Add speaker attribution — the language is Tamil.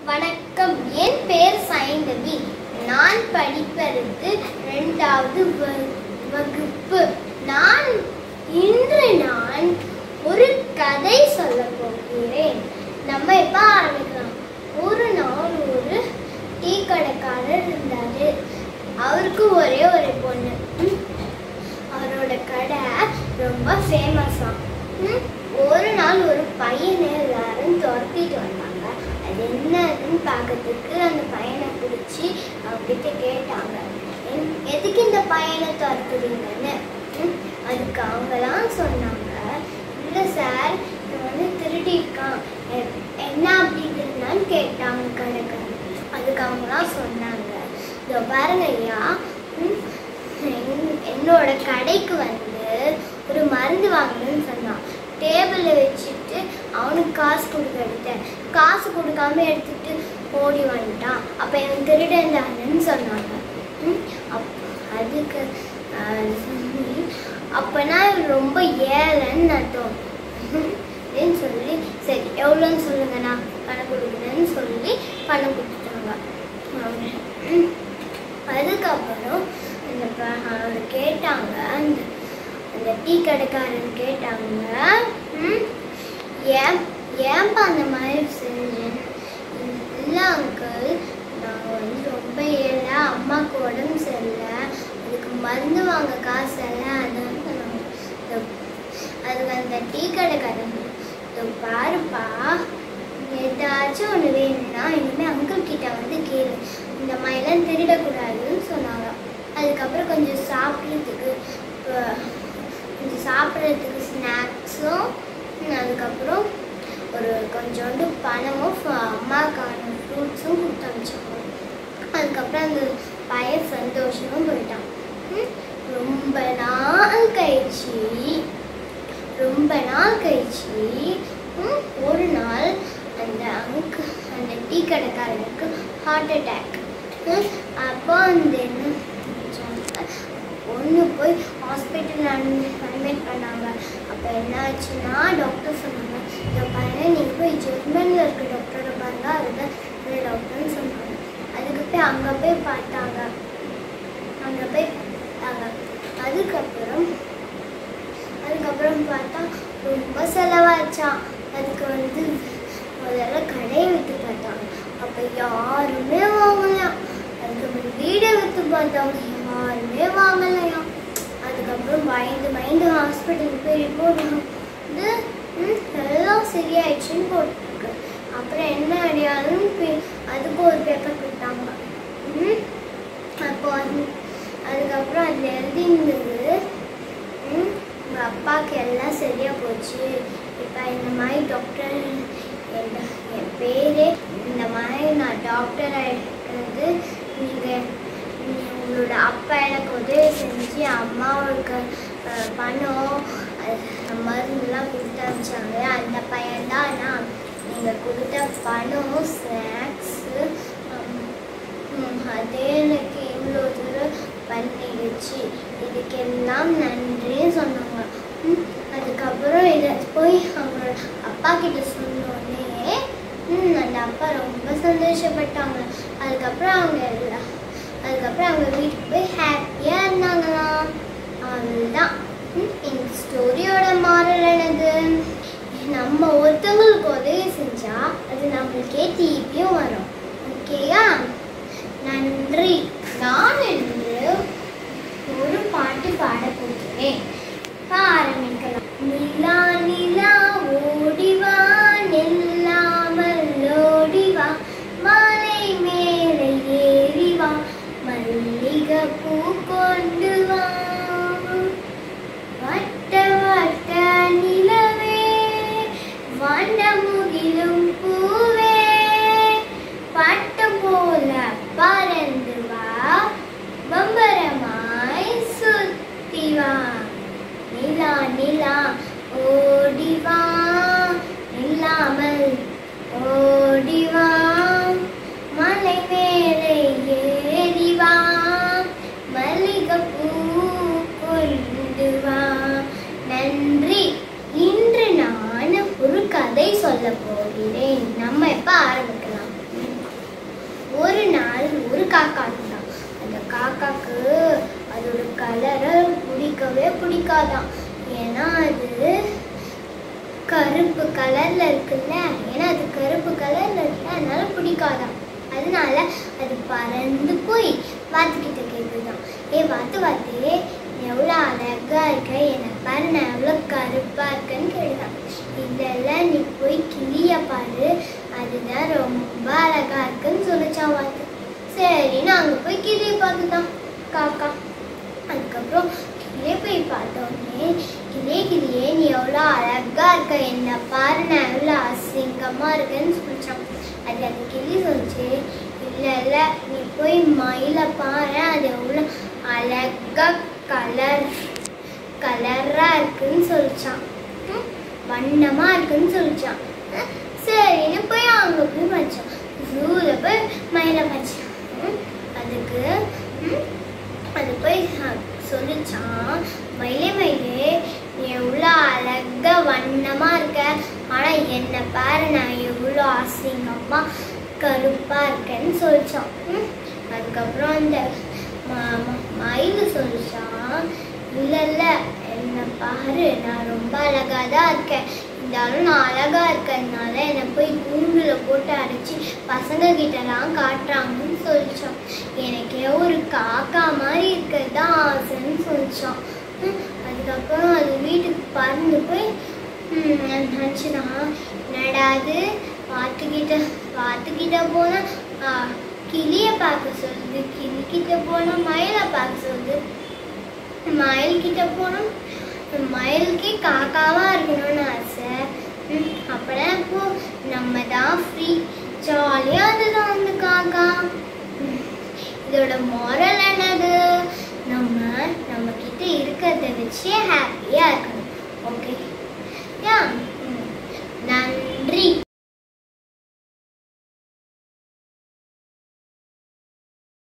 Speaker 1: வணக்கம் என் பெயர் சைந்தவி நான் படிப்பதற்கு இரண்டாவது வ- வகுப்பு நான் இன்று நான் ஒரு கதை சொல்ல போகிறேன் நம்ம இப்ப ஆரம்பிக்கலாம் ஒரு நாள் ஒரு டீ கடைக்காரர் இருந்தாரு அவருக்கு ஒரே ஒரு பொண்ணு ம். அவரோட கடை ரொம்ப ஃபேமஸாம் ஒரு நாள் ஒரு பையனை எல்லாரும் துரத்திட்டு வந்தாங்க அது என்னதுன்னு பார்க்கறதுக்கு அந்த பையனை பிடிச்சி அவங்ககிட்ட கேட்டாங்க "என்- எதுக்கு இந்த பையனை துரத்துறீங்கன்னு ம், அதுக்கு அவங்கலாம் சொன்னாங்க இல்லை சார் இவன் வந்து திருடியிருக்கான் எ- என்ன அப்படி திருடினான்னு கேட்டாங்க கடைக்காரர் அதுக்கு அவங்களாம் சொன்னாங்க இதோ பாருங்க ஐயா ம், என்- என்னோட கடைக்கு வந்து ஒரு மருந்து வாங்கணும்னு சொன்னான் டேபிளில் வச்சுட்டு அவனுக்கு காசு கொடுக்க எடுத்தேன் காசு கொடுக்காம எடுத்துட்டு ஓடி வந்துட்டான் அப்போ இவன் திருடன் தானேன்னு சொன்னாங்க ம், அப் அதுக்கு ஆஹ், சொல்லி அப்போனா இவன் ரொம்ப ஏழைன்னு அர்த்தம் ம், அப்படின்னு சொல்லி சரி எவ்வளோன்னு சொல்லுங்க நான் பணம் கொடுக்குறேன்னு சொல்லி பணம் கொடுத்துட்டாங்க ம். அதுக்கப்புறம் அந்த ப- அவர் கேட்டாங்க அந்த அந்த டீ கடைக்காரன் கேட்டாங்க "ம், ஏன் ஏன்பா அந்த மாதிரி செஞ்சேன் இல்லை அங்கிள் நாங்கள் வந்து ரொம்ப ஏழை அம்மாவுக்கு உடம்பு சரியில்லை அதுக்கு மருந்து வாங்க காசு இல்லை அதான் சொன்னாங்க இந்த- அதுக்கு அந்த டீ கடைக்காரன் "இதோ பாருப்பா ஏதாச்சும் ஒன்று வேணும்னா இனிமேல் அங்கிள் கிட்ட வந்து கேளு இந்த மாதிரிலாம் திருடக்கூடாதுன்னு சொன்னாங்க அதுக்கப்புறம் கொஞ்சம் சாப்பிட்றதுக்கு அஹ், கொஞ்சம் சாப்பிட்றதுக்கு ஸ்நாக்ஸும் அதுக்கப்புறம் ஒரு கொஞ்சோண்டு பணமும் ஃப- அம்மாக்கான ஃப்ரூட்ஸும் கொடுத்து அனுப்பிச்சாங்க அதுக்கப்புறம் அந்த பையன் சந்தோஷமும் போயிட்டான் ம், ரொம்ப நாள் கழிச்சு ரொம்ப நாள் கழிச்சு ம், ஒரு நாள் அந்த அங்கு அந்த டீ கடைக்காரனுக்கு ஹார்ட் அட்டாக் அப்போ அந்த என்ன செஞ்சாங்க, பொண்ணு போய் ஹாஸ்பிட்டல் அட்மிட் பண்ணாங்க அப்போ என்ன ஆச்சுன்னா டாக்டர் சொன்னாங்க இந்த பையன் நீங்கள் போய் ஜெர்மனியில் இருக்க டாக்டரை பாருங்க அதுதான் இந்த டாக்டர்னு சொன்னாங்க அதுக்கு போய் அங்கே போய் பார்த்தாங்க அங்கே போய் பார்த்தாங்க அதுக்கப்புறம் அதுக்கப்புறம் பார்த்தா ரொம்ப செலவாச்சான் அதுக்கு வந்து முதல்ல கடையை விட்டு பார்த்தாங்க அப்போ யாருமே வாங்கலையாம் அதுக்கப்புறம் வீடை விட்டு பார்த்தாங்க யாருமே வாங்கலையாம் அதுக்கப்புறம் பயந்து பயந்து ஹாஸ்பிட்டலுக்கு போய் ரிப்போர்ட் வந்து ம், எல்லாம் சரியாயிடுச்சுன்னு போட்டுருக்கு அப்புறம் என்ன அடையாளம் அதுக்கு ஒரு பேப்பர் கொடுத்தாங்க ம், அப்போ வந்து அதுக்கப்புறம் அதில் எழுதியிருந்தது ம், உங்க அப்பாவுக்கு எல்லாம் சரியா போச்சு இப்போ இந்த மாதிரி டாக்டர் என் என் பேரே இந்த மாதிரி நான் டாக்டர் ஆகிருக்கிறது நீங்கள் உங்களோட அப்பா எனக்கு உதவி செஞ்சு அம்மாவுக்கு அஹ், பணம் அஹ், மருந்துலாம் கொடுத்து அனுப்பிச்சாங்க அந்த பையன்தான் நான் நீங்கள் கொடுத்த பணம் ஸ்நாக்ஸு அதே எனக்கு இவ்வளோ தூரம் பண்ணிடுச்சு இதுக்கெல்லாம் நன்றின்னு சொன்னாங்க ம், அதுக்கப்புறம் இதை போய் அவங்களோட அப்பா கிட்ட சொன்னோடனே ம், அந்த அப்பா ரொம்ப சந்தோஷப்பட்டாங்க அதுக்கப்புறம் அவங்க எல்லாம் அதுக்கப்புறம் அவங்க வீட்டுக்கு போய் ஹாப்பியாக இருந்தாங்களாம் அதுதான் ம், இந்த ஸ்டோரியோட மாறல் என்னது நம்ம ஒருத்தவங்களுக்கு உதவி செஞ்சா அது நம்மளுக்கே திருப்பியும் வரும் ஓகேயா நன்றி நான் இன்று ஒரு பாட்டு பாட போகிறேன் ஆரம்பிக்கலாம் நிலா நிலா ஓடிவா நில்லாமல் ஓடிவா மலை மேலே ஏறிவா மல்லிகை பூ கொண்டு வா வட்ட வட்ட நிலவே வண்ணமுகிலும் பூவே பட்டம் போல பறந்து வா பம்பரமாய் சுத்தி வா நிலா கருப்பு கலர்ல இருக்குல்ல ஏன்னா அது கருப்பு கலர்ல இருக்குல்ல அதனால பிடிக்காதாம் அதனால அது பறந்து போய் வாத்துக்கிட்ட கேக்குதான் ஏ வாத்து வாத்து எவ்வளோ அழகா இருக்க என்னை பாரு நான் எவ்வளோ கருப்பா இருக்கேன்னு கேட்டான் இதெல்லாம் நீ போய் கிளிய பாரு அதுதான் ரொம்ப அழகா இருக்குன்னு சொல்லிச்சான் வாத்து சரின்னு அங்கே போய் கிளியை பார்த்துதான் காக்கா அதுக்கப்புறம் கிளியை போய் பார்த்தோன்னே கிளியே கிளியே நீ எவ்வளோ அழகா இருக்க என்ன பாரு நான் எவ்வளோ அசிங்கமா இருக்கேன்னு சொல்லிச்சான் அது அந்த கிளி சொல்லிச்சு இல்லை இல்லை நீ போய் மயிலை பாரு அது எவ்வளோ அழகா கலர் கலராக இருக்குன்னு சொல்லிச்சான் ம், வண்ணமா இருக்குன்னு சொல்லிச்சான் அஹ், சரின்னு போய் அங்கே போய் வச்சான் ஜூவில் போய் மயிலை வச்சான் ம், அதுக்கு ம், அது போய் அஹ், சொல்லிச்சான் மயிலே மயிலே நீ எவ்வளோ அழகா வண்ணமா இருக்க ஆனா என்னை பாரு நான் எவ்வளோ அசிங்கமா கருப்பா இருக்கேன்னு சொல்லிச்சான் ம், அதுக்கப்புறம் அந்த ம- ம- மயில் சொல்லிச்சான் இல்ல இல்ல என்ன பாரு நான் ரொம்ப அழகா தான் இருக்கேன் இருந்தாலும் நான் அழகா இருக்கிறதுனால என்னை போய் கூண்டுல போட்டு அடைச்சி பசங்க கிட்டலாம் காட்டுறாங்கன்னு சொல்லிச்சான் எனக்கே ஒரு காக்கா மாதிரி இருக்கிறது தான் ஆசைன்னு சொல்லிச்சான் ம், அதுக்கப்புறம் அது வீட்டுக்கு பறந்து போய் ம், நினச்சிதான் என்னடா அது வாத்துக்கிட்ட வாத்துக்கிட்ட போனா ஆ, கிளியை பார்க்க சொல்லுது கிளி கிட்ட போனா மயிலை பார்க்க சொல்லுது மயில் கிட்ட போனா மயிலுக்கே காக்காவா இருக்கணும்னு ஆசை ம், அப்பதான் இப்போ நம்ம தான் ஃப்ரீ ஜாலியா அதுதான் அந்த காக்கா ம், இதோட moral என்னது நம்ம நம்ம கிட்ட இருக்கிறத வச்சே ஹாப்பியா இருக்கணும் ஓகே யா